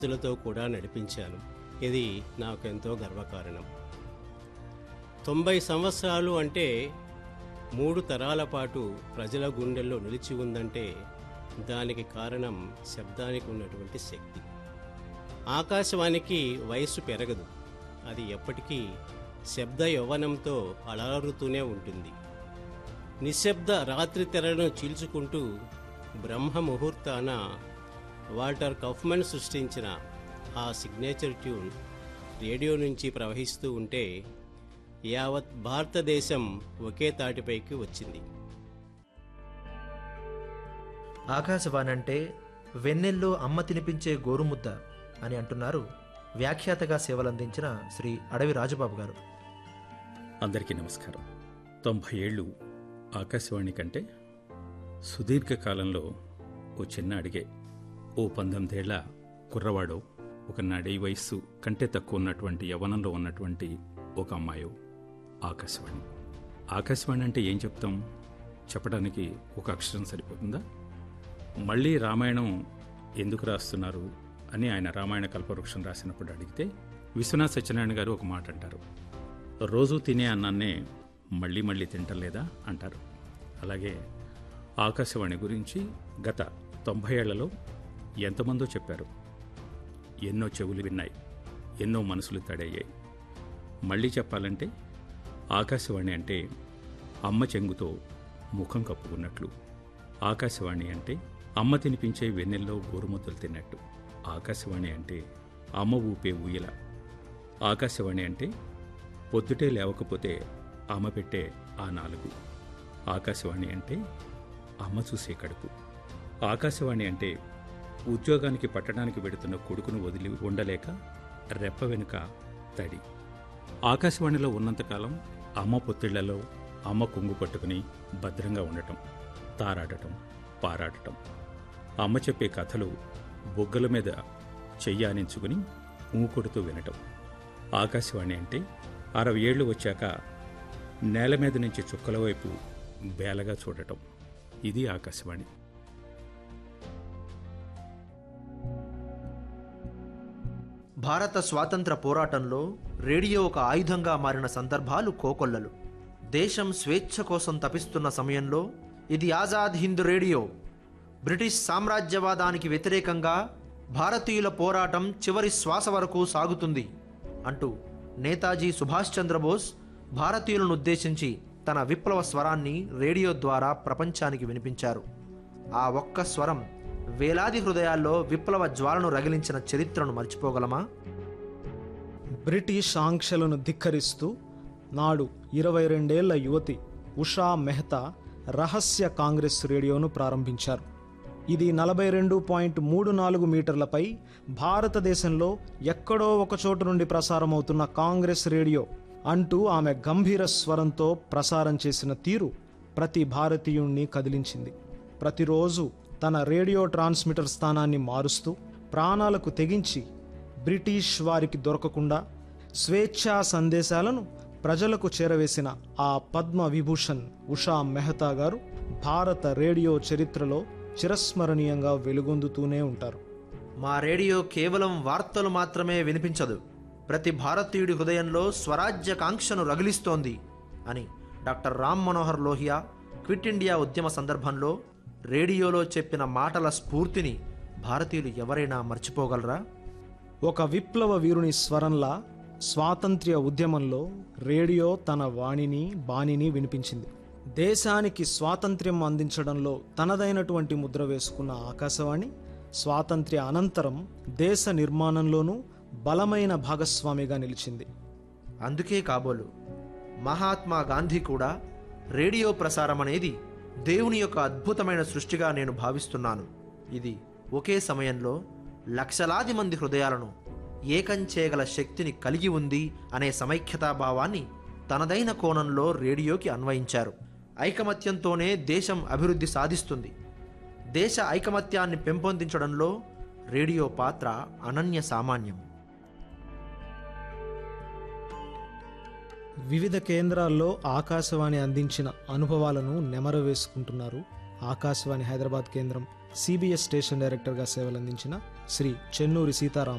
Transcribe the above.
తులతో కూడా నడిపించాను ఇది నాకెంతో గర్వకారణం తొంభై సంవత్సరాలు అంటే మూడు తరాల పాటు ప్రజల గుండెల్లో నిలిచి ఉందంటే దానికి కారణం శబ్దానికి ఉన్నటువంటి శక్తి ఆకాశవాణికి వయస్సు పెరగదు అది ఎప్పటికీ శబ్ద యవ్వనంతో అలరుతూనే ఉంటుంది నిశ్శబ్ద రాత్రి తెరలను చీల్చుకుంటూ బ్రహ్మ ముహూర్తాన వాల్టర్ కఫ్మన్ సృష్టించిన ఆ సిగ్నేచర్ ట్యూన్ రేడియో నుంచి ప్రవహిస్తూ ఉంటే యావత్ భారతదేశం ఒకే తాటిపైకి వచ్చింది ఆకాశవాణి అంటే వెన్నెల్లో అమ్మ తినిపించే గోరుముద్ద అని అంటున్నారు వ్యాఖ్యాతగా సేవలందించిన శ్రీ అడవి రాజబాబు గారు అందరికీ నమస్కారం తొంభై ఏళ్ళు ఆకాశవాణి కంటే సుదీర్ఘకాలంలో ఓ చిన్న అడిగే ఓ పంతొమ్మిదేళ్ల కుర్రవాడో ఒక నడి వయస్సు కంటే తక్కువ ఉన్నటువంటి యవనంలో ఉన్నటువంటి ఒక అమ్మాయో ఆకాశవాణి ఆకాశవాణి అంటే ఏం చెప్తాం చెప్పడానికి ఒక అక్షరం సరిపోతుందా మళ్ళీ రామాయణం ఎందుకు రాస్తున్నారు అని ఆయన రామాయణ కల్పవృక్షం రాసినప్పుడు అడిగితే విశ్వనాథ్ సత్యనారాయణ గారు ఒక మాట అంటారు రోజు తినే అన్నాన్నే మళ్ళీ మళ్ళీ తింటలేదా అంటారు అలాగే ఆకాశవాణి గురించి గత తొంభై ఏళ్లలో ఎంతమందో చెప్పారు ఎన్నో చెవులు విన్నాయి ఎన్నో మనసులు తడయ్యాయి మళ్ళీ చెప్పాలంటే ఆకాశవాణి అంటే అమ్మ చెంగుతో ముఖం కప్పుకున్నట్లు ఆకాశవాణి అంటే అమ్మ తినిపించే వెన్నెల్లో గోరుముద్దలు తిన్నట్టు ఆకాశవాణి అంటే అమ్మ ఊపే ఊయల ఆకాశవాణి అంటే పొద్దుటే లేవకపోతే అమ్మ పెట్టే ఆ నాలుగు ఆకాశవాణి అంటే అమ్మ చూసే కడుపు ఆకాశవాణి అంటే ఉద్యోగానికి పట్టడానికి వెడుతున్న కొడుకును వదిలి ఉండలేక రెప్ప వెనుక తడి ఆకాశవాణిలో ఉన్నంతకాలం అమ్మ పొత్తిళ్లలో అమ్మ కొంగు పట్టుకుని భద్రంగా ఉండటం తారాడటం పారాడటం అమ్మ చెప్పే కథలు బొగ్గల మీద చెయ్యానించుకుని ఊకొడుతూ వినటం ఆకాశవాణి అంటే అరవై ఏళ్ళు వచ్చాక నేల మీద నుంచి చుక్కల వైపు బేలగా చూడటం ఇది ఆకాశవాణి భారత స్వాతంత్ర పోరాటంలో రేడియో ఒక ఆయుధంగా మారిన సందర్భాలు కోకొల్లలు దేశం స్వేచ్ఛ కోసం తపిస్తున్న సమయంలో ఇది ఆజాద్ హింద్ రేడియో బ్రిటిష్ సామ్రాజ్యవాదానికి వ్యతిరేకంగా భారతీయుల పోరాటం చివరి శ్వాస వరకు సాగుతుంది అంటూ నేతాజీ సుభాష్ చంద్రబోస్ భారతీయులను ఉద్దేశించి తన విప్లవ స్వరాన్ని రేడియో ద్వారా ప్రపంచానికి వినిపించారు ఆ ఒక్క స్వరం వేలాది హృదయాల్లో విప్లవ జ్వాలను రగిలించిన చరిత్రను మర్చిపోగలమా బ్రిటిష్ ఆంక్షలను ధిక్కరిస్తూ నాడు ఇరవై రెండేళ్ల యువతి ఉషా మెహతా రహస్య కాంగ్రెస్ రేడియోను ప్రారంభించారు ఇది నలభై రెండు పాయింట్ మూడు నాలుగు మీటర్లపై భారతదేశంలో ఎక్కడో ఒక చోటు నుండి ప్రసారమవుతున్న కాంగ్రెస్ రేడియో అంటూ ఆమె గంభీర స్వరంతో ప్రసారం చేసిన తీరు ప్రతి భారతీయుణ్ణి కదిలించింది ప్రతిరోజు తన రేడియో ట్రాన్స్మిటర్ స్థానాన్ని మారుస్తూ ప్రాణాలకు తెగించి బ్రిటిష్ వారికి దొరకకుండా స్వేచ్ఛా సందేశాలను ప్రజలకు చేరవేసిన ఆ పద్మ విభూషణ్ ఉషా మెహతా గారు భారత రేడియో చరిత్రలో చిరస్మరణీయంగా వెలుగొందుతూనే ఉంటారు మా రేడియో కేవలం వార్తలు మాత్రమే వినిపించదు ప్రతి భారతీయుడి హృదయంలో స్వరాజ్య కాంక్షను రగిలిస్తోంది అని doctor Ram Manohar Lohia quit India ఉద్యమ సందర్భంలో రేడియోలో చెప్పిన మాటల స్ఫూర్తిని భారతీయులు ఎవరైనా మర్చిపోగలరా ఒక విప్లవ వీరుని స్వరంలా స్వాతంత్ర్య ఉద్యమంలో రేడియో తన వాణిని బాణిని వినిపించింది దేశానికి స్వాతంత్ర్యం అందించడంలో తనదైనటువంటి ముద్ర వేసుకున్న ఆకాశవాణి స్వాతంత్ర్య అనంతరం దేశ నిర్మాణంలోనూ బలమైన భాగస్వామిగా నిలిచింది అందుకే కాబోలు మహాత్మా గాంధీ కూడా రేడియో ప్రసారం అనేది దేవుని యొక్క అద్భుతమైన సృష్టిగా నేను భావిస్తున్నాను ఇది ఒకే సమయంలో లక్షలాది మంది హృదయాలను ఏకం చేయగల శక్తిని కలిగి ఉంది అనే సమైక్యతాభావాన్ని తనదైన కోణంలో రేడియోకి అన్వయించారు ఐకమత్యంతోనే దేశం అభివృద్ధి సాధిస్తుంది దేశ ఐకమత్యాన్ని పెంపొందించడంలో రేడియో పాత్ర అనన్య సామాన్యం వివిధ కేంద్రాల్లో ఆకాశవాణి అందించిన అనుభవాలను నెమరు వేసుకుంటున్నారు ఆకాశవాణి హైదరాబాద్ కేంద్రం సిబిఎస్ స్టేషన్ డైరెక్టర్గా సేవలందించిన శ్రీ చెన్నూరి సీతారాం